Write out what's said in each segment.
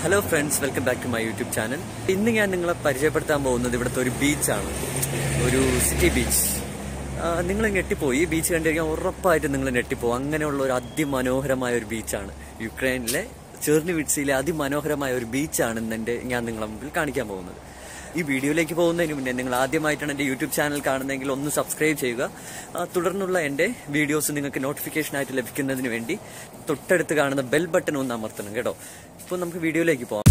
hello friends welcome back to my YouTube channel ഇന്ന് ഞാൻ നിങ്ങളെ പരിചയപ്പെടുത്താൻ പോകുന്നത് ഇവിടുത്തെ ഒരു ബീച്ചാണ് ഒരു സിറ്റി ബീച്ച് നിങ്ങൾ ഞെട്ടിപ്പോയി ഈ ബീച്ച് കണ്ടു കഴിഞ്ഞാൽ ഉറപ്പായിട്ട് നിങ്ങൾ ഞെട്ടിപ്പോവും അങ്ങനെയുള്ള ഒരു അതിമനോഹരമായ ഒരു ബീച്ചാണ് യുക്രൈനിലെ ചെർണിവിറ്റ്സിയിലെ അതിമനോഹരമായ ഒരു ബീച്ചാണ് ഇന്നെൻ്റെ ഞാൻ നിങ്ങളെ മുമ്പിൽ കാണിക്കാൻ പോകുന്നത് ഈ വീഡിയോയിലേക്ക് പോകുന്നതിന് മുന്നേ നിങ്ങൾ ആദ്യമായിട്ടാണ് എൻ്റെ യൂട്യൂബ് ചാനൽ കാണുന്നതെങ്കിൽ ഒന്ന് സബ്സ്ക്രൈബ് ചെയ്യുക ആ, തുടർന്നുള്ള എൻ്റെ വീഡിയോസ് നിങ്ങൾക്ക് നോട്ടിഫിക്കേഷൻ ആയിട്ട് ലഭിക്കുന്നതിന് വേണ്ടി തൊട്ടടുത്ത് കാണുന്ന ബെൽ ബട്ടൺ ഒന്ന് അമർത്തണം കേട്ടോ ഇപ്പോൾ നമുക്ക് വീഡിയോയിലേക്ക് പോകാം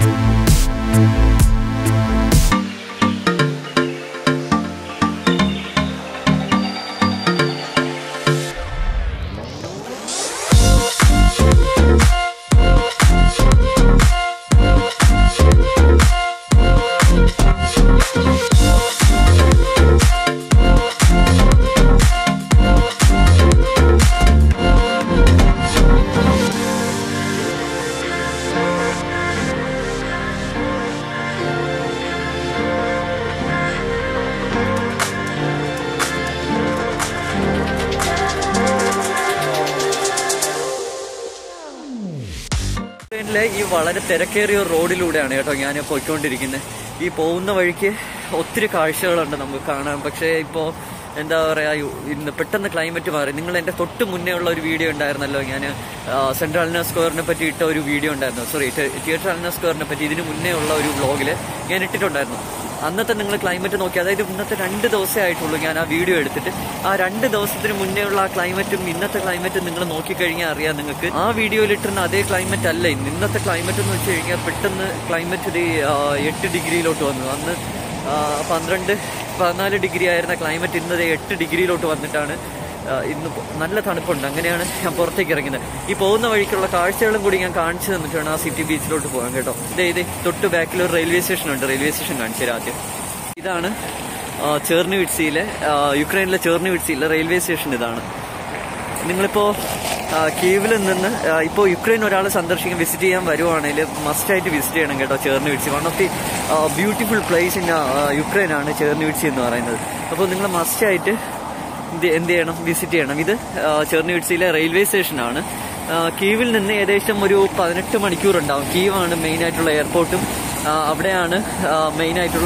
ട്രെയിനിലെ ഈ വളരെ തിരക്കേറിയ ഒരു റോഡിലൂടെയാണ് കേട്ടോ ഞാൻ പോയിക്കൊണ്ടിരിക്കുന്നത് ഈ പോകുന്ന വഴിക്ക് ഒത്തിരി കാഴ്ചകളുണ്ട് നമുക്ക് കാണാൻ പക്ഷേ ഇപ്പോൾ എന്താ പറയാ യു- ഇന്ന് പെട്ടെന്ന് ക്ലൈമറ്റ് മാറി നിങ്ങൾ എൻ്റെ തൊട്ട് മുന്നേ ഉള്ള ഒരു വീഡിയോ ഉണ്ടായിരുന്നല്ലോ ഞാൻ സെൻട്രൽ അൽന സ്ക്വയറിനെ പറ്റി ഇട്ട ഒരു വീഡിയോ ഉണ്ടായിരുന്നു സോറി തിയേറ്റർ അൽന സ്ക്വയറിനെ പറ്റി ഇതിന് മുന്നേ ഉള്ള ഒരു വ്ളോഗിൽ ഞാൻ ഇട്ടിട്ടുണ്ടായിരുന്നു അന്നത്തെ നിങ്ങൾ ക്ലൈമറ്റ് നോക്കി അതായത് ഇന്നത്തെ രണ്ട് ദിവസമേ ആയിട്ടുള്ളൂ ഞാൻ ആ വീഡിയോ എടുത്തിട്ട് ആ രണ്ട് ദിവസത്തിന് മുന്നേ ഉള്ള ആ ക്ലൈമറ്റും ഇന്നത്തെ ക്ലൈമറ്റും നിങ്ങൾ നോക്കിക്കഴിഞ്ഞാൽ അറിയാം നിങ്ങൾക്ക് ആ വീഡിയോയിൽ ഇട്ടുന്ന അതേ ക്ലൈമറ്റ് അല്ല ഇന്ന് ഇന്നത്തെ ക്ലൈമറ്റ് എന്ന് വെച്ച് കഴിഞ്ഞാൽ പെട്ടെന്ന് ക്ലൈമറ്റ് ഇത് ആ, എട്ട് ഡിഗ്രിയിലോട്ട് വന്നു അന്ന് ആ, പന്ത്രണ്ട് പതിനാല് ഡിഗ്രി ആയിരുന്ന ക്ലൈമറ്റ് ഇന്നത് എട്ട് ഡിഗ്രിയിലോട്ട് വന്നിട്ടാണ് ആ, ഇന്ന് പൊ- നല്ല തണുപ്പുണ്ട് അങ്ങനെയാണ് ഞാൻ പുറത്തേക്ക് ഇറങ്ങുന്നത് ഈ പോകുന്ന വഴിക്കുള്ള കാഴ്ചകളും കൂടി ഞാൻ കാണിച്ചു തന്നിട്ട് വേണം ആ സിറ്റി ബീച്ചിലോട്ട് പോകാൻ കേട്ടോ ഇതേ ഇതേ തൊട്ട് ബാക്കിൽ ഒരു റെയിൽവേ സ്റ്റേഷൻ ഉണ്ട് റെയിൽവേ സ്റ്റേഷൻ കാണിച്ചു തരാം ആദ്യം ഇതാണ് ആ, ചേർണിവിറ്റ്സിയിലെ ആ, യുക്രൈനിലെ ചേർണിവിറ്റ്സിയിലെ റെയിൽവേ സ്റ്റേഷൻ ഇതാണ് നിങ്ങളിപ്പോ ആ, കീവിൽ നിന്ന് ആ, ഇപ്പോ യുക്രൈൻ ഒരാൾ സന്ദർശിക്കാൻ വിസിറ്റ് ചെയ്യാൻ വരുവാണെങ്കിൽ മസ്റ്റ് ആയിട്ട് വിസിറ്റ് ചെയ്യണം കേട്ടോ Chernivtsi one of the beautiful place in Ukraine ആണ് ചേർണിവിറ്റ്സി എന്ന് പറയുന്നത് അപ്പോൾ നിങ്ങൾ മസ്റ്റ് ആയിട്ട് എന്ത് എന്ത് ചെയ്യണം വിസിറ്റ് ചെയ്യണം ഇത് ചെർണിവിറ്റ്സിയിലെ റെയിൽവേ സ്റ്റേഷനാണ് ആ, കീവിൽ നിന്ന് ഏകദേശം ഒരു പതിനെട്ട് മണിക്കൂർ ഉണ്ടാവും കീവാണ് മെയിൻ ആയിട്ടുള്ള എയർപോർട്ടും ആ, അവിടെയാണ് മെയിൻ ആയിട്ടുള്ള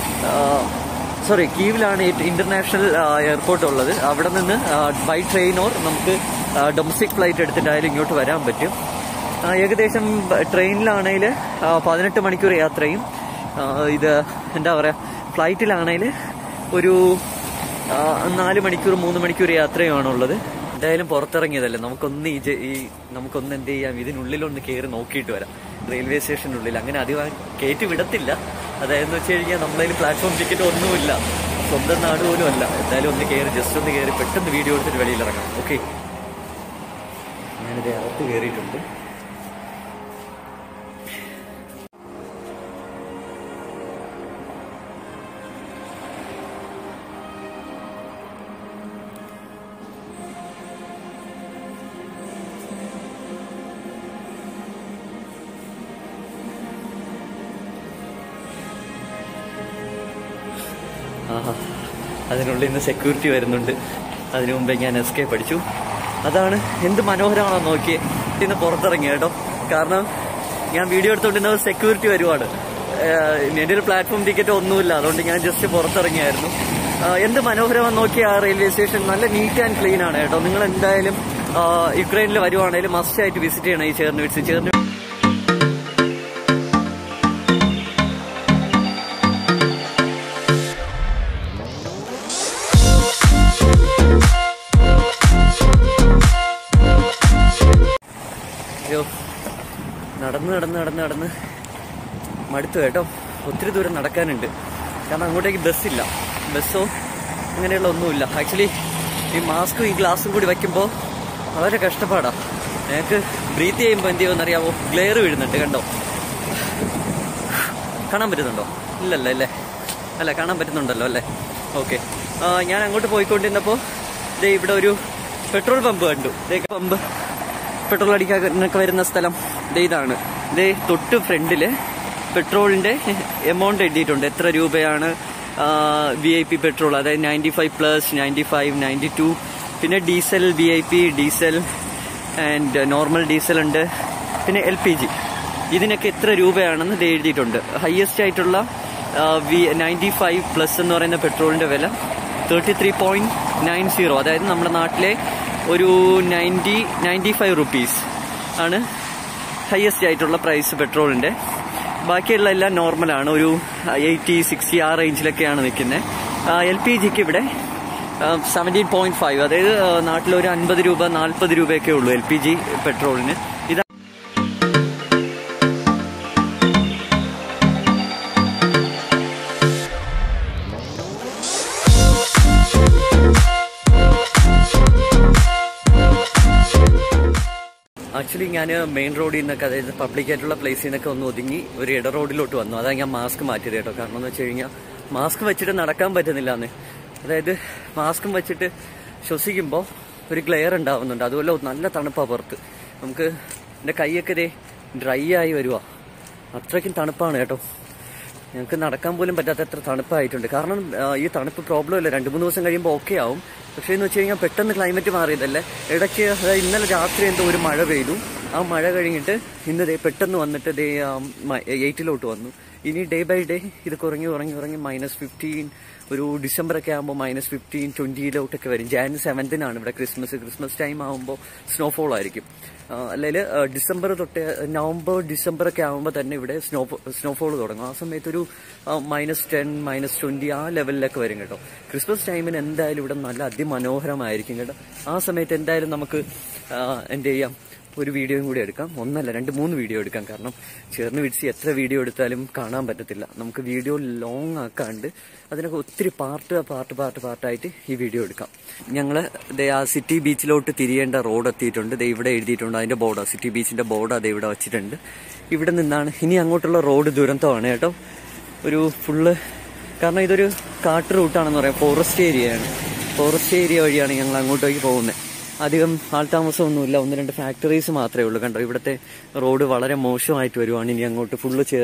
സോറി കീവിലാണ് ഇന്റർനാഷണൽ എയർപോർട്ട് ഉള്ളത് അവിടെ നിന്ന് ബൈ ട്രെയിൻ ഓർ നമുക്ക് ഡൊമസ്റ്റിക് ഫ്ലൈറ്റ് എടുത്തിട്ടായാലും ഇങ്ങോട്ട് വരാൻ പറ്റും ആ, ഏകദേശം ട്രെയിനിലാണെങ്കിൽ പതിനെട്ട് മണിക്കൂർ യാത്രയും ആ, ഇത് എന്താ പറയുക ഫ്ലൈറ്റിലാണെങ്കിൽ ഒരു ആ, നാല് മണിക്കൂർ മൂന്ന് മണിക്കൂർ യാത്രയുമാണുള്ളത് എന്തായാലും പുറത്തിറങ്ങിയതല്ലേ നമുക്കൊന്ന് ഈ ജെ- ഈ നമുക്കൊന്ന് എന്ത് ചെയ്യാം ഇതിനുള്ളിലൊന്ന് കയറി നോക്കിയിട്ട് വരാം റെയിൽവേ സ്റ്റേഷനുള്ളിൽ അങ്ങനെ അധികം കയറ്റി വിടത്തില്ല അതായത് വെച്ച് കഴിഞ്ഞാൽ നമ്മളതിൽ പ്ലാറ്റ്ഫോം ടിക്കറ്റ് ഒന്നുമില്ല സ്വന്തം നാട് പോലും അല്ല എന്തായാലും ഒന്ന് കയറി ജസ്റ്റ് ഒന്ന് കയറി പെട്ടെന്ന് വീഡിയോ എടുത്തിട്ട് വെളിയിൽ ഇറങ്ങാം ഓക്കെ ഞാനിത് അകത്ത് കയറിയിട്ടുണ്ട് ആഹാ അതിനുള്ളിൽ നിന്ന് സെക്യൂരിറ്റി വരുന്നുണ്ട് അതിനു മുമ്പേ ഞാൻ എസ്കേപ്പ് അടിച്ചു അതാണ് എന്ത് മനോഹരമാണോ നോക്കിയേ ഇന്ന് പുറത്തിറങ്ങി കേട്ടോ കാരണം ഞാൻ വീഡിയോ എടുത്തോണ്ടിരുന്നത് സെക്യൂരിറ്റി വരുവാണ് ഏഹ് എൻ്റെ ഒരു പ്ലാറ്റ്ഫോം ടിക്കറ്റ് ഒന്നുമില്ല അതുകൊണ്ട് ഞാൻ ജസ്റ്റ് പുറത്തിറങ്ങിയായിരുന്നു ആഹ് എന്ത് മനോഹരമാണെന്ന് നോക്കിയ ആ റെയിൽവേ സ്റ്റേഷൻ നല്ല നീറ്റ് ആൻഡ് ക്ലീൻ ആണ് കേട്ടോ നിങ്ങൾ എന്തായാലും ആഹ് യുക്രൈനിൽ വരുവാണെങ്കിലും മസ്റ്റ് ആയിട്ട് വിസിറ്റ് ചെയ്യണം ഈ ചേർന്ന് വിളിച്ച് ചേർന്ന് അയ്യോ നടന്ന് നടന്ന് നടന്ന് നടന്ന് മടുത്തു കേട്ടോ ഒത്തിരി ദൂരം നടക്കാനുണ്ട് കാരണം അങ്ങോട്ടേക്ക് ബസ്സില്ല ബസ്സോ അങ്ങനെയുള്ള ഒന്നുമില്ല ആക്ച്വലി ഈ മാസ്കും ഈ ഗ്ലാസും കൂടി വയ്ക്കുമ്പോൾ വളരെ കഷ്ടപ്പാടാ ഞങ്ങൾക്ക് ബ്രീത്ത് ചെയ്യുമ്പോൾ എന്ത് ചെയ്യുമെന്ന് അറിയാമോ ഗ്ലെയർ വീഴുന്നുണ്ട് കണ്ടോ കാണാൻ പറ്റുന്നുണ്ടോ ഇല്ലല്ലോ അല്ലേ അല്ല കാണാൻ പറ്റുന്നുണ്ടല്ലോ അല്ലേ ഓക്കെ ഞാൻ അങ്ങോട്ട് പോയിക്കൊണ്ടിരുന്നപ്പോൾ ദേ ഇവിടെ ഒരു പെട്രോൾ പമ്പ് കണ്ടു ദേ പമ്പ് പെട്രോൾ അടിക്കാനൊക്കെ വരുന്ന സ്ഥലം ദേ ഇതാണ് ദേ തൊട്ട് ഫ്രണ്ടില് പെട്രോളിന്റെ എമൗണ്ട് എഴുതിയിട്ടുണ്ട് എത്ര രൂപയാണ് വി ഐ പി പെട്രോൾ അതായത് ninety five plus ninety five ninety two പിന്നെ diesel V I P diesel and normal diesel ഉണ്ട് പിന്നെ എൽ പി ജി ഇതിനൊക്കെ എത്ര രൂപയാണെന്ന് ഇത് എഴുതിയിട്ടുണ്ട് ഹയസ്റ്റ് ആയിട്ടുള്ള വി നയൻറ്റി ഫൈവ് പ്ലസ് എന്ന് പറയുന്ന പെട്രോളിന്റെ വില thirty three point nine zero അതായത് നമ്മുടെ നാട്ടിലെ ഒരു നയൻറ്റി നയൻറ്റി ഫൈവ് റുപ്പീസ് ആണ് ഹയസ്റ്റ് ആയിട്ടുള്ള പ്രൈസ് പെട്രോളിന്റെ ബാക്കിയുള്ള എല്ലാം നോർമലാണ് ഒരു എയ്റ്റി സിക്സ്റ്റി ആ റേഞ്ചിലൊക്കെയാണ് നിൽക്കുന്നത് എൽ പി ജിക്ക് ഇവിടെ സെവൻറ്റീൻ പോയിന്റ് ഫൈവ് അതായത് ആ, നാട്ടിലൊരു അൻപത് രൂപ നാൽപ്പത് രൂപയൊക്കെ ഉള്ളൂ എൽ പി ജി പെട്രോളിന് ഇത് ആക്ച്വലി ഞാൻ മെയിൻ റോഡിൽ നിന്നൊക്കെ അതായത് പബ്ലിക് ആയിട്ടുള്ള പ്ലേസിൽ നിന്നൊക്കെ ഒന്ന് ഒതുങ്ങി ഒരു ഇട റോഡിലോട്ട് വന്നു അതാ ഞാൻ മാസ്ക് മാറ്റിയത് കേട്ടോ കാരണം എന്ന് വെച്ച് കഴിഞ്ഞാൽ മാസ്ക് വെച്ചിട്ട് നടക്കാൻ പറ്റുന്നില്ല എന്ന് അതായത് മാസ്കും വെച്ചിട്ട് ശ്വസിക്കുമ്പോൾ ഒരു ഗ്ലെയർ ഉണ്ടാവുന്നുണ്ട് അതുപോലെ നല്ല തണുപ്പാണ് പുറത്ത് നമുക്ക് എൻ്റെ കൈയൊക്കെ ഇതേ ഡ്രൈ ആയി വരുവാ അത്രയ്ക്കും തണുപ്പാണ് കേട്ടോ ഞങ്ങൾക്ക് നടക്കാൻ പോലും പറ്റാത്ത അത്ര തണുപ്പായിട്ടുണ്ട് കാരണം ആ, ഈ തണുപ്പ് പ്രോബ്ലം ഇല്ല രണ്ട് മൂന്ന് ദിവസം കഴിയുമ്പോൾ ഓക്കെ ആവും പക്ഷേ എന്ന് വെച്ച് കഴിഞ്ഞാൽ പെട്ടെന്ന് ക്ലൈമറ്റ് മാറിയതല്ലേ ഇടയ്ക്ക് അതായത് ഇന്നലെ രാത്രി എന്തോ ഒരു മഴ പെയ്തു ആ മഴ കഴിഞ്ഞിട്ട് ഇന്ന് ദേ പെട്ടെന്ന് വന്നിട്ട് ദേ എയ്റ്റിലോട്ട് വന്നു ഇനി ഡേ ബൈ ഡേ ഇത് കുറഞ്ഞു കുറഞ്ഞു കുറഞ്ഞ് മൈനസ് ഫിഫ്റ്റീൻ ഒരു ഡിസംബർ ഒക്കെ ആകുമ്പോൾ മൈനസ് ഫിഫ്റ്റീൻ ട്വന്റിയിലോട്ടൊക്കെ വരും ജാൻ സെവൻത്തിനാണ് ഇവിടെ ക്രിസ്മസ് ക്രിസ്മസ് ടൈം ആകുമ്പോൾ സ്നോഫോൾ ആയിരിക്കും അല്ലെങ്കിൽ ഡിസംബർ തൊട്ട് നവംബർ ഡിസംബർ ഒക്കെ ആകുമ്പോൾ തന്നെ ഇവിടെ സ്നോ സ്നോഫോൾ തുടങ്ങും ആ സമയത്ത് ഒരു മൈനസ് ടെൻ മൈനസ് ട്വന്റി ആ ലെവലിലൊക്കെ വരും കേട്ടോ ക്രിസ്മസ് ടൈമിന് എന്തായാലും ഇവിടെ നല്ല അതിമനോഹരമായിരിക്കും കേട്ടോ ആ സമയത്ത് എന്തായാലും നമുക്ക് ആ, എന്ത് ചെയ്യാം ഒരു വീഡിയോയും കൂടി എടുക്കാം ഒന്നല്ല രണ്ട് മൂന്ന് വീഡിയോ എടുക്കാം കാരണം ചേർന്ന് പിടിച്ച് എത്ര വീഡിയോ എടുത്താലും കാണാൻ പറ്റത്തില്ല നമുക്ക് വീഡിയോ ലോങ് ആക്കാണ്ട് അതിനൊക്കെ ഒത്തിരി പാർട്ട് പാർട്ട് പാർട്ട് പാർട്ടായിട്ട് ഈ വീഡിയോ എടുക്കാം ഞങ്ങൾ ദേ ആ സിറ്റി ബീച്ചിലോട്ട് തിരിയേണ്ട റോഡ് എത്തിയിട്ടുണ്ട് ദേ ഇവിടെ എഴുതിയിട്ടുണ്ട് അതിന്റെ ബോർഡ് സിറ്റി ബീച്ചിന്റെ ബോർഡ് അത് ഇവിടെ വെച്ചിട്ടുണ്ട് ഇവിടെ നിന്നാണ് ഇനി അങ്ങോട്ടുള്ള റോഡ് ദുരന്തമാണ് കേട്ടോ ഒരു ഫുള്ള് കാരണം ഇതൊരു കാട്ട് റൂട്ടാണെന്ന് പറയാം ഫോറസ്റ്റ് ഏരിയയാണ് ഫോറസ്റ്റ് ഏരിയ വഴിയാണ് ഞങ്ങൾ അങ്ങോട്ടേക്ക് പോകുന്നത് അധികം ആൾതാമസമൊന്നുമില്ല ഒന്ന് രണ്ട് ഫാക്ടറീസ് മാത്രമേ ഉള്ളൂ കണ്ടോ ഇവിടുത്തെ റോഡ് വളരെ മോശമായിട്ട് വരുവാണ് ഇനി അങ്ങോട്ട് ഫുള്ള് ചേർ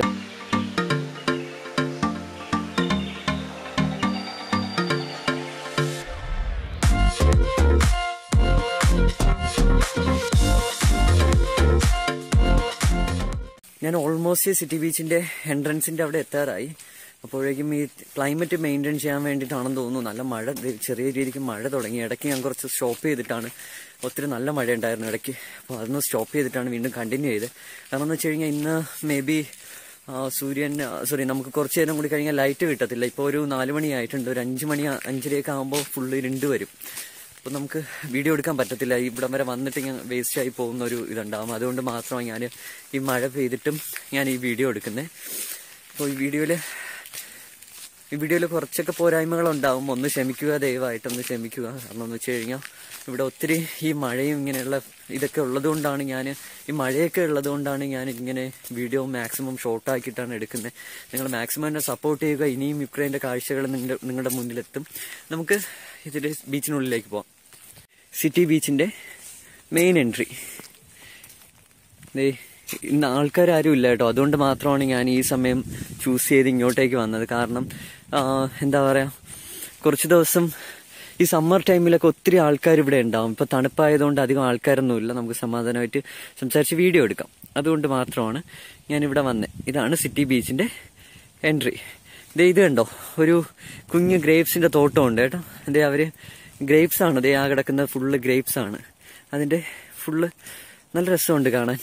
ഞാൻ ഓൾമോസ്റ്റ് സിറ്റി ബീച്ചിന്റെ എൻട്രൻസിന്റെ അവിടെ എത്താറായി അപ്പോഴേക്കും ഈ ക്ലൈമറ്റ് മെയിൻറ്റെയിൻ ചെയ്യാൻ വേണ്ടിയിട്ടാണെന്ന് തോന്നുന്നു നല്ല മഴ ദേ ചെറിയ രീതിക്ക് മഴ തുടങ്ങി ഇടയ്ക്ക് ഞാൻ കുറച്ച് സ്റ്റോപ്പ് ചെയ്തിട്ടാണ് ഒത്തിരി നല്ല മഴ ഉണ്ടായിരുന്നു ഇടയ്ക്ക് അപ്പോൾ അതൊന്ന് സ്റ്റോപ്പ് ചെയ്തിട്ടാണ് വീണ്ടും കണ്ടിന്യൂ ചെയ്തത് കാരണം എന്ന് വെച്ച് കഴിഞ്ഞാൽ ഇന്ന് മേ ബി സൂര്യൻ സോറി നമുക്ക് കുറച്ച് നേരം കൂടി കഴിഞ്ഞാൽ ലൈറ്റ് കിട്ടത്തില്ല ഇപ്പോൾ ഒരു നാല് മണി ആയിട്ടുണ്ട് ഒരു അഞ്ച് മണി അഞ്ചരയൊക്കെ ആകുമ്പോൾ ഫുള്ള് ഇരുണ്ട് വരും അപ്പോൾ നമുക്ക് വീഡിയോ എടുക്കാൻ പറ്റത്തില്ല ഇവിടം വരെ വന്നിട്ട് ഞാൻ വേസ്റ്റ് ആയി പോകുന്ന ഒരു ഇതുണ്ടാവും അതുകൊണ്ട് മാത്രമാണ് ഞാൻ ഈ മഴ പെയ്തിട്ടും ഞാൻ ഈ വീഡിയോ എടുക്കുന്നത് അപ്പോൾ ഈ വീഡിയോയിൽ ഈ വീഡിയോയിൽ കുറച്ചൊക്കെ പോരായ്മകളുണ്ടാവും ഒന്ന് ക്ഷമിക്കുക ദയവായിട്ടൊന്ന് ക്ഷമിക്കുക കാരണം എന്ന് വെച്ച് കഴിഞ്ഞാൽ ഇവിടെ ഒത്തിരി ഈ മഴയും ഇങ്ങനെയുള്ള ഇതൊക്കെ ഉള്ളതുകൊണ്ടാണ് ഞാൻ ഈ മഴയൊക്കെ ഉള്ളതുകൊണ്ടാണ് ഞാൻ ഇങ്ങനെ വീഡിയോ മാക്സിമം ഷോർട്ടാക്കിയിട്ടാണ് എടുക്കുന്നത് നിങ്ങൾ മാക്സിമം എന്നെ സപ്പോർട്ട് ചെയ്യുക ഇനിയും യുക്രൈൻ്റെ കാഴ്ചകൾ നിങ്ങളുടെ നിങ്ങളുടെ മുന്നിലെത്തും നമുക്ക് ഇതിൽ ബീച്ചിനുള്ളിലേക്ക് പോവാം സിറ്റി ബീച്ചിൻ്റെ മെയിൻ എൻട്രി ദേ ഇന്ന് ആൾക്കാരും ഇല്ല കേട്ടോ അതുകൊണ്ട് മാത്രമാണ് ഞാൻ ഈ സമയം ചൂസ് ചെയ്ത് ഇങ്ങോട്ടേക്ക് വന്നത് കാരണം ആ, എന്താ പറയാ കുറച്ച് ദിവസം ഈ സമ്മർ ടൈമിലൊക്കെ ഒത്തിരി ആൾക്കാർ ഇവിടെ ഉണ്ടാവും ഇപ്പൊ തണുപ്പായതുകൊണ്ട് അധികം ആൾക്കാരൊന്നുമില്ല നമുക്ക് സമാധാനമായിട്ട് സംസാരിച്ച് വീഡിയോ എടുക്കാം അതുകൊണ്ട് മാത്രമാണ് ഞാൻ ഇവിടെ വന്നത് ഇതാണ് സിറ്റി ബീച്ചിന്റെ എൻട്രി ദേ ഇത് കണ്ടോ ഒരു കുഞ്ഞ് ഗ്രേപ്സിന്റെ തോട്ടമുണ്ട് കേട്ടോ ദേ അവര് ഗ്രേപ്സ് ആണ് ദേ ആ കിടക്കുന്ന ഫുള്ള് ഗ്രേപ്സ് ആണ് അതിന്റെ ഫുള്ള് നല്ല രസമുണ്ട് കാണാൻ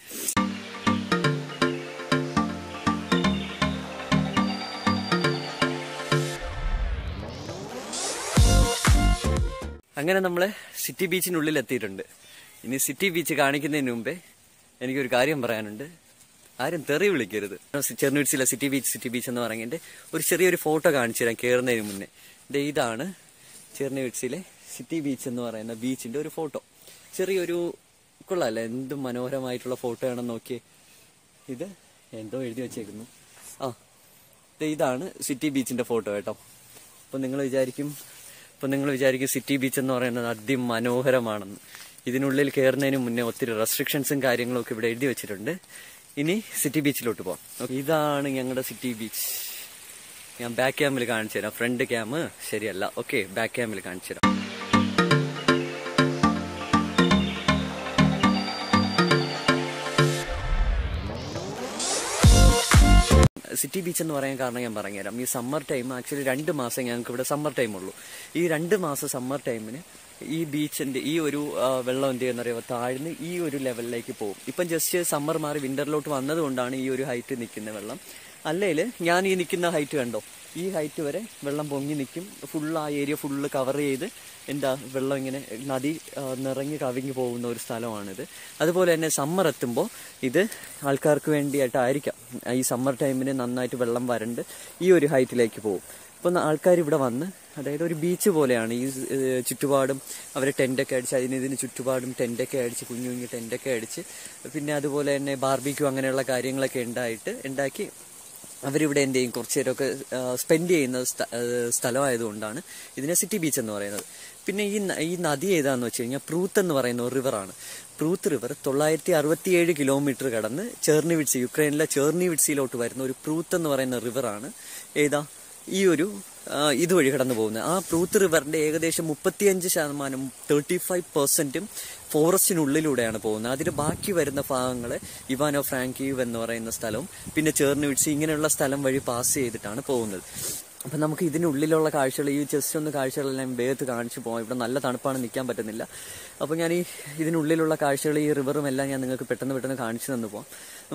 അങ്ങനെ നമ്മൾ സിറ്റി ബീച്ചിനുള്ളിൽ എത്തിയിട്ടുണ്ട് ഇനി സിറ്റി ബീച്ച് കാണിക്കുന്നതിന് മുമ്പേ എനിക്കൊരു കാര്യം പറയാനുണ്ട് ആരും തെറി വിളിക്കരുത് ചെറുനീഴ്സിലെ സിറ്റി ബീച്ച് സിറ്റി ബീച്ച് എന്ന് പറഞ്ഞിട്ട് ഒരു ചെറിയൊരു ഫോട്ടോ കാണിച്ചു തരാം കയറുന്നതിന് മുന്നേ ദേ ഇതാണ് ചെറുനീഴ്സിലെ സിറ്റി ബീച്ച് എന്ന് പറയുന്ന ബീച്ചിന്റെ ഒരു ഫോട്ടോ ചെറിയൊരു കൊള്ളാല്ലേ എന്ത് മനോഹരമായിട്ടുള്ള ഫോട്ടോ ആണെന്ന് നോക്കിയേ ഇത് എന്തോ എഴുതി വെച്ചേക്കുന്നു ആ ദേ ഇതാണ് സിറ്റി ബീച്ചിന്റെ ഫോട്ടോ കേട്ടോ അപ്പൊ നിങ്ങൾ വിചാരിക്കും ഇപ്പൊ നിങ്ങൾ വിചാരിക്കും സിറ്റി ബീച്ച് എന്ന് പറയുന്നത് അതിമനോഹരമാണെന്ന് ഇതിനുള്ളിൽ കയറുന്നതിന് മുന്നേ ഒത്തിരി റെസ്ട്രിക്ഷൻസും കാര്യങ്ങളും ഒക്കെ ഇവിടെ എഴുതി വെച്ചിട്ടുണ്ട് ഇനി സിറ്റി ബീച്ചിലോട്ട് പോവാം Okay, ഇതാണ് ഞങ്ങളുടെ സിറ്റി ബീച്ച് ഞാൻ ബാക്ക് ക്യാമിൽ കാണിച്ചു തരാം ഫ്രണ്ട് ക്യാം ശരിയല്ല ഓക്കെ ബാക്ക് ക്യാമിൽ കാണിച്ചു തരാം സിറ്റി ബീച്ച് എന്ന് പറയാൻ കാരണം ഞാൻ പറഞ്ഞുതരാം ഈ സമ്മർ ടൈം ആക്ച്വലി രണ്ട് മാസം ഞങ്ങൾക്ക് ഇവിടെ സമ്മർ ടൈം ഉള്ളൂ ഈ രണ്ട് മാസം സമ്മർ ടൈമിന് ഈ ബീച്ചിന്റെ ഈ ഒരു ആ, വെള്ളം എന്ത് ചെയ്യുന്ന പറയുക താഴ്ന്ന് ഈ ഒരു ലെവലിലേക്ക് പോകും ഇപ്പം ജസ്റ്റ് സമ്മർ മാറി വിന്ററിലോട്ട് വന്നതുകൊണ്ടാണ് ഈ ഒരു ഹൈറ്റ് നിൽക്കുന്ന വെള്ളം അല്ലെങ്കിൽ ഞാൻ ഈ നിൽക്കുന്ന ഹൈറ്റ് കണ്ടോ ഈ ഹൈറ്റ് വരെ വെള്ളം പൊങ്ങി നിൽക്കും ഫുൾ ആ ഏരിയ ഫുള്ള് കവർ ചെയ്ത് എന്താ വെള്ളം ഇങ്ങനെ നദി ആ, നിറഞ്ഞ് കവിഞ്ഞു പോകുന്ന ഒരു സ്ഥലമാണിത് അതുപോലെ തന്നെ സമ്മർ എത്തുമ്പോൾ ഇത് ആൾക്കാർക്ക് വേണ്ടിയിട്ടായിരിക്കാം ഈ സമ്മർ ടൈമിന് നന്നായിട്ട് വെള്ളം വരണ്ട് ഈ ഒരു ഹൈറ്റിലേക്ക് പോകും അപ്പോൾ ആൾക്കാർ ഇവിടെ വന്ന് അതായത് ഒരു ബീച്ച് പോലെയാണ് ഈ ഏഹ്, ചുറ്റുപാടും അവർ ടെൻ്റൊക്കെ അടിച്ച് അതിന് ഇതിന് ചുറ്റുപാടും ടെൻ്റൊക്കെ അടിച്ച് കുഞ്ഞു കുഞ്ഞു ടെൻ്റൊക്കെ അടിച്ച് പിന്നെ അതുപോലെ തന്നെ ബാർബിക്യൂ അങ്ങനെയുള്ള കാര്യങ്ങളൊക്കെ ഉണ്ടായിട്ട് ഉണ്ടാക്കി അവരിവിടെ എന്ത് ചെയ്യും കുറച്ച് നേരമൊക്കെ സ്പെൻഡ് ചെയ്യുന്ന സ്ഥ- ഏഹ് സ്ഥലമായതുകൊണ്ടാണ് ഇതിനെ സിറ്റി ബീച്ച് എന്ന് പറയുന്നത് പിന്നെ ഈ ന- ഈ നദി ഏതാന്ന് വെച്ച് കഴിഞ്ഞാൽ പ്രൂത്ത് എന്ന് പറയുന്ന ഒരു റിവറാണ് പ്രൂത്ത് റിവർ തൊള്ളായിരത്തി അറുപത്തിയേഴ് കിലോമീറ്റർ കടന്ന് ചേർണിവിഡ്സി യുക്രൈനിലെ ചേർണിവിഡ്സിയിലോട്ട് വരുന്ന ഒരു പ്രൂത്ത് എന്ന് പറയുന്ന റിവറാണ് ഏതാ ഈ ഒരു ആ, ഇതുവഴി കടന്നു പോകുന്നത് ആ പ്രൂത്ത് റിവറിന്റെ ഏകദേശം മുപ്പത്തിയഞ്ച് ശതമാനം തേർട്ടി ഫൈവ് പെർസെന്റും ഫോറസ്റ്റിനുള്ളിലൂടെയാണ് പോകുന്നത് അതിന് ബാക്കി വരുന്ന ഭാഗങ്ങൾ ഇവാനോ ഫ്രാങ്കീവ് എന്ന് പറയുന്ന സ്ഥലവും പിന്നെ ചേർണിവിഡ്സി ഇങ്ങനെയുള്ള സ്ഥലം വഴി പാസ് ചെയ്തിട്ടാണ് പോകുന്നത് അപ്പം നമുക്ക് ഇതിനുള്ളിലുള്ള കാഴ്ചകൾ ഈ ജസ്റ്റ് ഒന്ന് കാഴ്ചകളെല്ലാം വേഗത്ത് കാണിച്ചു പോകാം ഇവിടെ നല്ല തണുപ്പാണ് നിൽക്കാൻ പറ്റുന്നില്ല അപ്പോൾ ഞാൻ ഈ ഇതിനുള്ളിലുള്ള കാഴ്ചകൾ ഈ റിവറും എല്ലാം ഞാൻ നിങ്ങൾക്ക് പെട്ടെന്ന് പെട്ടെന്ന് കാണിച്ചു തന്നു പോകാം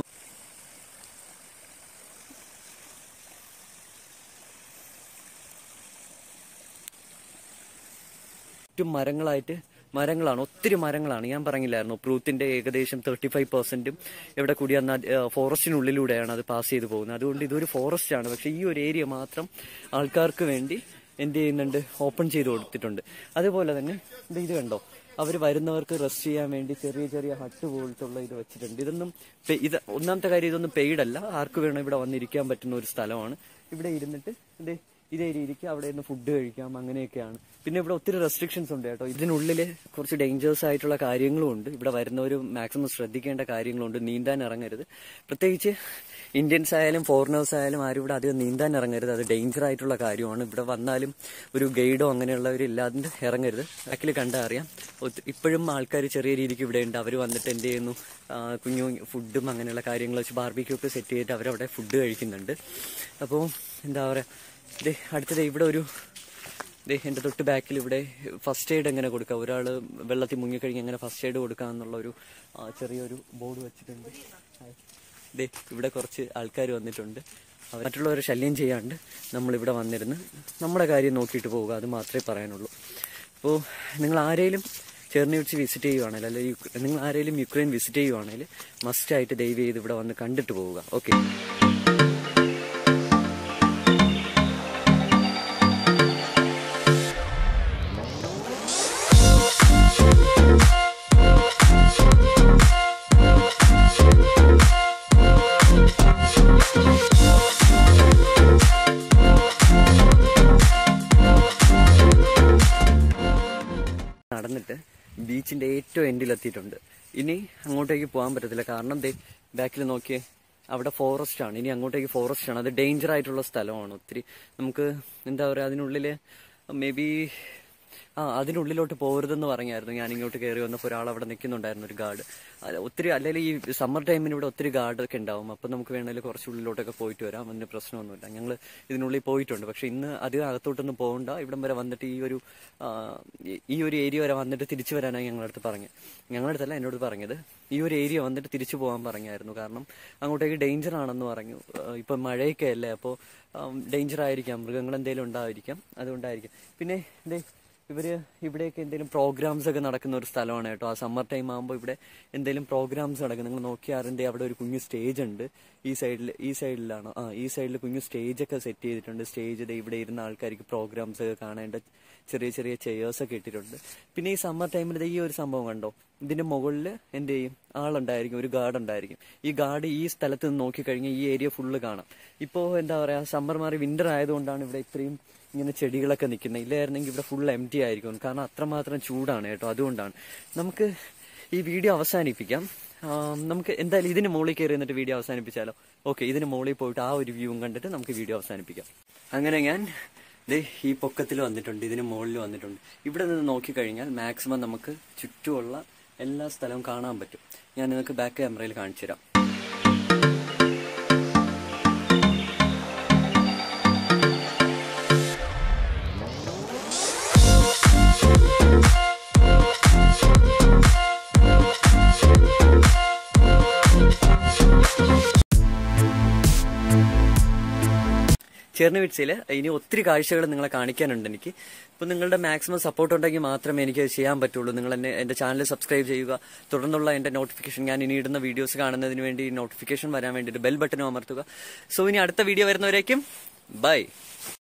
ചുറ്റും മരങ്ങളായിട്ട് മരങ്ങളാണ് ഒത്തിരി മരങ്ങളാണ് ഞാൻ പറഞ്ഞില്ലായിരുന്നു പ്രൂത്തിന്റെ ഏകദേശം തേർട്ടി ഫൈവ് പെർസെന്റും ഇവിടെ കൂടി അന്ന് ഫോറസ്റ്റിനുള്ളിലൂടെയാണ് അത് പാസ് ചെയ്ത് പോകുന്നത് അതുകൊണ്ട് ഇതൊരു ഫോറസ്റ്റ് ആണ് പക്ഷെ ഈ ഒരു ഏരിയ മാത്രം ആൾക്കാർക്ക് വേണ്ടി എന്ത് ചെയ്യുന്നുണ്ട് ഓപ്പൺ ചെയ്ത് കൊടുത്തിട്ടുണ്ട് അതുപോലെ തന്നെ ദേ ഇത് കണ്ടോ അവർ വരുന്നവർക്ക് റെസ്റ്റ് ചെയ്യാൻ വേണ്ടി ചെറിയ ചെറിയ ഹട്ട് പോലത്തുള്ള ഇത് വെച്ചിട്ടുണ്ട് ഇതൊന്നും പെ- ഇത് ഒന്നാമത്തെ കാര്യം ഇതൊന്നും പെയ്ഡല്ല ആർക്ക് വേണം ഇവിടെ വന്നിരിക്കാൻ പറ്റുന്ന ഒരു സ്ഥലമാണ് ഇവിടെ ഇരുന്നിട്ട് ഇതേ ഇതേ രീതിക്ക് അവിടെ നിന്ന് ഫുഡ് കഴിക്കാം അങ്ങനെയൊക്കെയാണ് പിന്നെ ഇവിടെ ഒത്തിരി റെസ്ട്രിക്ഷൻസ് ഉണ്ട് കേട്ടോ ഇതിനുള്ളിൽ കുറച്ച് ഡേഞ്ചേഴ്സ് ആയിട്ടുള്ള കാര്യങ്ങളും ഉണ്ട് ഇവിടെ വരുന്നവർ മാക്സിമം ശ്രദ്ധിക്കേണ്ട കാര്യങ്ങളുണ്ട് നീന്താൻ ഇറങ്ങരുത് പ്രത്യേകിച്ച് ഇന്ത്യൻസ് ആയാലും ഫോറിനേഴ്സ് ആയാലും ആരും ഇവിടെ അധികം നീന്താൻ ഇറങ്ങരുത് അത് ഡേഞ്ചർ ആയിട്ടുള്ള കാര്യമാണ് ഇവിടെ വന്നാലും ഒരു ഗൈഡോ അങ്ങനെയുള്ളവരില്ലാതെ ഇറങ്ങരുത് ബാക്കിൽ കണ്ടാൽ അറിയാം ഒത്തി- ഇപ്പോഴും ആൾക്കാർ ചെറിയ രീതിക്ക് ഇവിടെ ഉണ്ട് അവർ വന്നിട്ട് എന്ത് ചെയ്യുന്നു ആ, കുഞ്ഞു കുഞ്ഞു ഫുഡും അങ്ങനെയുള്ള കാര്യങ്ങൾ വെച്ച് ബാർബിക്യൂ ഒക്കെ സെറ്റ് ചെയ്തിട്ട് അവരവിടെ ഫുഡ് കഴിക്കുന്നുണ്ട് അപ്പോൾ എന്താ പറയുക ദേ അടുത്തത് ഇവിടെ ഒരു ദേ എൻ്റെ തൊട്ട് ബാക്കിൽ ഇവിടെ ഫസ്റ്റ് എയ്ഡ് എങ്ങനെ കൊടുക്കുക ഒരാൾ വെള്ളത്തിൽ മുങ്ങിക്കഴിഞ്ഞ് എങ്ങനെ ഫസ്റ്റ് എയ്ഡ് കൊടുക്കുക എന്നുള്ള ഒരു ആ, ചെറിയൊരു ബോർഡ് വെച്ചിട്ടുണ്ട് ദേ ഇവിടെ കുറച്ച് ആൾക്കാർ വന്നിട്ടുണ്ട് അവർ മറ്റുള്ളവരെ ശല്യം ചെയ്യാണ്ട് നമ്മളിവിടെ വന്നിരുന്ന് നമ്മുടെ കാര്യം നോക്കിയിട്ട് പോവുക അത് മാത്രമേ പറയാനുള്ളൂ അപ്പോൾ നിങ്ങൾ ആരെങ്കിലും ചേർന്ന് വെച്ച് വിസിറ്റ് ചെയ്യുവാണെങ്കിൽ അല്ലെങ്കിൽ യുക്ര- നിങ്ങൾ ആരെങ്കിലും യുക്രൈൻ വിസിറ്റ് ചെയ്യുവാണെങ്കിൽ മസ്റ്റായിട്ട് ദയവ് ചെയ്ത് ഇവിടെ വന്ന് കണ്ടിട്ട് പോവുക ഓക്കെ നടന്നിട്ട് ബീച്ചിന്റെ ഏറ്റവും എൻഡിലെത്തിയിട്ടുണ്ട് ഇനി അങ്ങോട്ടേക്ക് പോകാൻ പറ്റത്തില്ല കാരണം ദേ ബാക്കിൽ നോക്കിയേ അവിടെ ഫോറസ്റ്റ് ആണ് ഇനി അങ്ങോട്ടേക്ക് ഫോറസ്റ്റ് ആണ് അത് ഡേഞ്ചർ ആയിട്ടുള്ള സ്ഥലമാണ് ഒത്തിരി നമുക്ക് എന്താ പറയുക അതിനുള്ളിൽ മേ ബി ആ അതിനുള്ളിലോട്ട് പോകരുതെന്ന് പറഞ്ഞായിരുന്നു ഞാൻ ഇങ്ങോട്ട് കയറി വന്നപ്പോൾ ഒരാൾ അവിടെ നിൽക്കുന്നുണ്ടായിരുന്നു ഒരു ഗാർഡ് ഒത്തിരി അല്ലെങ്കിൽ ഈ സമ്മർ ടൈമിന് ഇവിടെ ഒത്തിരി ഗാർഡൊക്കെ ഉണ്ടാവും അപ്പം നമുക്ക് വേണമെങ്കിൽ കുറച്ച് ഉള്ളിലോട്ടൊക്കെ പോയിട്ട് വരാം അതിന് പ്രശ്നമൊന്നുമില്ല ഞങ്ങൾ ഇതിനുള്ളിൽ പോയിട്ടുണ്ട് പക്ഷെ ഇന്ന് അധികം അകത്തോട്ടൊന്നും പോകണ്ട ഇവിടം വരെ വന്നിട്ട് ഈ ഒരു ആ, ഈ- ഈ ഒരു ഏരിയ വരെ വന്നിട്ട് തിരിച്ചു വരാനാണ് ഞങ്ങളുടെ അടുത്ത് പറഞ്ഞത് ഞങ്ങളുടെ അടുത്തല്ല എന്നോട് പറഞ്ഞത് ഈ ഒരു ഏരിയ വന്നിട്ട് തിരിച്ചു പോകാൻ പറഞ്ഞായിരുന്നു കാരണം അങ്ങോട്ടേക്ക് ഡേഞ്ചർ ആണെന്ന് പറഞ്ഞു ആ, ഇപ്പം മഴയൊക്കെ അല്ലേ അപ്പോൾ ഡേഞ്ചർ ആയിരിക്കാം മൃഗങ്ങൾ എന്തെങ്കിലും ഉണ്ടായിരിക്കാം അതുകൊണ്ടായിരിക്കും പിന്നെ ദേ ഇവര് ഇവിടെയൊക്കെ എന്തെങ്കിലും പ്രോഗ്രാംസ് ഒക്കെ നടക്കുന്ന ഒരു സ്ഥലമാണ് കേട്ടോ ആ സമ്മർ ടൈം ആകുമ്പോൾ ഇവിടെ എന്തെങ്കിലും പ്രോഗ്രാംസ് നടക്കും നിങ്ങൾ നോക്കിയാറിന്റെ അവിടെ ഒരു കുഞ്ഞു സ്റ്റേജ് ഉണ്ട് ഈ സൈഡിൽ ഈ സൈഡിലാണ് ആ ഈ സൈഡിൽ കുഞ്ഞു സ്റ്റേജ് ഒക്കെ സെറ്റ് ചെയ്തിട്ടുണ്ട് സ്റ്റേജ് ഇവിടെ ഇരുന്ന ആൾക്കാർക്ക് പ്രോഗ്രാംസ് ഒക്കെ കാണേണ്ട ചെറിയ ചെറിയ ചെയേഴ്സ് ഒക്കെ ഇട്ടിട്ടുണ്ട് പിന്നെ ഈ സമ്മർ ടൈമിൽ ഈ ഒരു സംഭവം കണ്ടോ ഇതിന്റെ മുകളിൽ എന്ത് ചെയ്യും ആളുണ്ടായിരിക്കും ഒരു ഗാർഡ് ഉണ്ടായിരിക്കും ഈ ഗാർഡ് ഈ സ്ഥലത്ത് നിന്ന് നോക്കിക്കഴിഞ്ഞാൽ ഈ ഏരിയ ഫുള്ള് കാണാം ഇപ്പോൾ എന്താ പറയാ സമ്മർ മാറി വിന്റർ ആയതുകൊണ്ടാണ് ഇവിടെ ഇത്രയും ഇങ്ങനെ ചെടികളൊക്കെ നിൽക്കുന്നത് ഇല്ലായിരുന്നെങ്കിൽ ഇവിടെ ഫുൾ എം ടി ആയിരിക്കും കാരണം അത്രമാത്രം ചൂടാണ് കേട്ടോ അതുകൊണ്ടാണ് നമുക്ക് ഈ വീഡിയോ അവസാനിപ്പിക്കാം ആം, നമുക്ക് എന്തായാലും ഇതിന് മുകളിൽ കയറി എന്നിട്ട് വീഡിയോ അവസാനിപ്പിച്ചാലോ ഓക്കെ ഇതിന് മുകളിൽ പോയിട്ട് ആ ഒരു വ്യൂവും കണ്ടിട്ട് നമുക്ക് വീഡിയോ അവസാനിപ്പിക്കാം അങ്ങനെ ഞാൻ ദേ ഈ പൊക്കത്തിൽ വന്നിട്ടുണ്ട് ഇതിന് മുകളിൽ വന്നിട്ടുണ്ട് ഇവിടെ നിന്ന് നോക്കിക്കഴിഞ്ഞാൽ മാക്സിമം നമുക്ക് ചുറ്റുമുള്ള എല്ലാ സ്ഥലവും കാണാൻ പറ്റും ഞാൻ നിങ്ങൾക്ക് ബാക്ക് ക്യാമറയിൽ കാണിച്ചു തരാം ചെർണിവിറ്റ്സിൽ ഇനി ഒത്തിരി കാഴ്ചകൾ നിങ്ങളെ കാണിക്കാനുണ്ട് എനിക്ക് അപ്പോൾ നിങ്ങളുടെ മാക്സിമം സപ്പോർട്ട് ഉണ്ടെങ്കിൽ മാത്രമേ എനിക്ക് അത് ചെയ്യാൻ പറ്റുള്ളൂ നിങ്ങൾ എന്നെ എൻ്റെ ചാനൽ സബ്സ്ക്രൈബ് ചെയ്യുക തുടർന്നുള്ള എൻ്റെ നോട്ടിഫിക്കേഷൻ ഞാൻ ഇനി ഇടുന്ന വീഡിയോസ് കാണുന്നതിന് വേണ്ടി നോട്ടിഫിക്കേഷൻ വരാൻ വേണ്ടിയിട്ട് ബെൽ ബട്ടനും അമർത്തുക സോ ഇനി അടുത്ത വീഡിയോ വരുന്നവരേക്കും ബൈ